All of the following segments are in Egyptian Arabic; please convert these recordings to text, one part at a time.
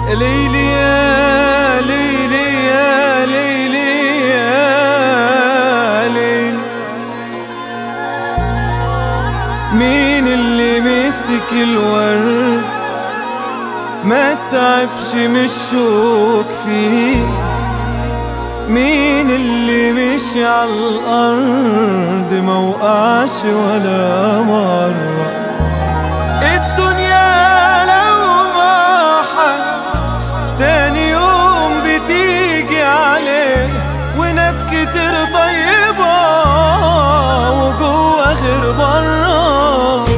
ليلي يا ليلي يا ليلي يا ليل مين اللي مسك الورد ما تعبش من الشوك فيه مين اللي مشي على الأرض ما وقعش ولا مرة الدنيا لو ما حد تاني يوم بتيجي عليه وناس كتير طيبة وجوه غير بره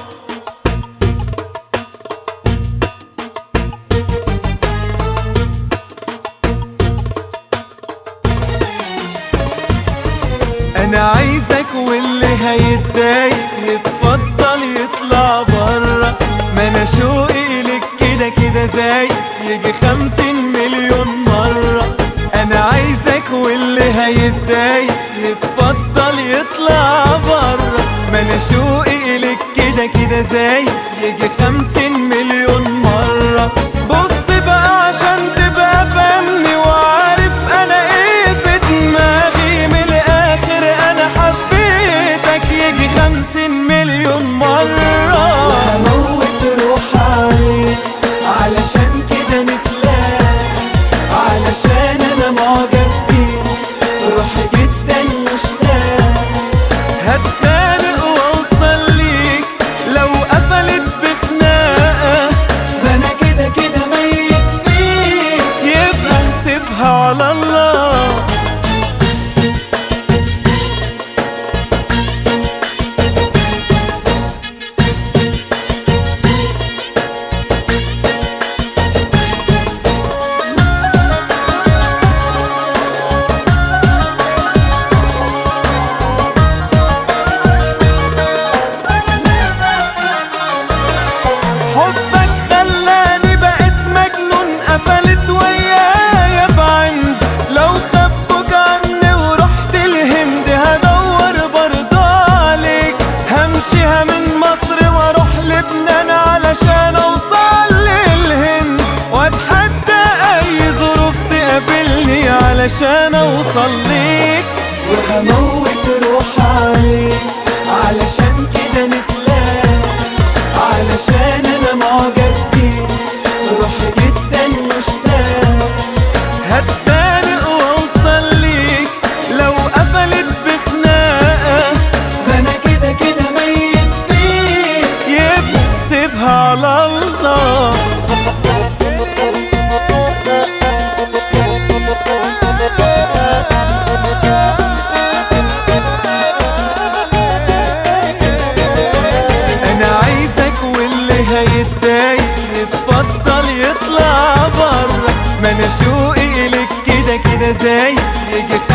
انا عايزك واللي هيتضايق يتفضل يطلع برا ما انا شوقي لك كده كده زي يجي خمسين مليون مرة انا عايزك واللي هيتضايق يتفضل يطلع برا ما انا شوقي لك كده كده زي يجي خمسين مليون مرة بص بقى عشان تبقى فهمني وعارف انا ايه في دماغي من الاخر انا حبيتك يجي خمسين مليون مرة هموت روح عليك علشان كده نتلاقى علشان انا معجب بيك روحي جدا مشتاق هتخانق واوصل ليك لو قفلت بخناقة ما انا كده كده ميت فيك يبقى نسيبها على الله حبك خلاني بقيت مجنون قفلت ويايا بعند لو خبوك عني ورحت الهند هدور برضه عليك همشيها من مصر واروح لبنان علشان اوصل للهند واتحدى اي ظروف تقابلني علشان اوصل ليك وهموت روح عليك علشان كده نتلاقى علشان انا معجب بيك روحي جدا مشتاق هتخانق واوصل ليك لو قفلت بخناقه ما انا كده كده ميت فيك يبقى سيبها على الله انا عايزك واللي هيتضايق يتفضل يطلع بره ما انا شوقي لك كده كده زي يجي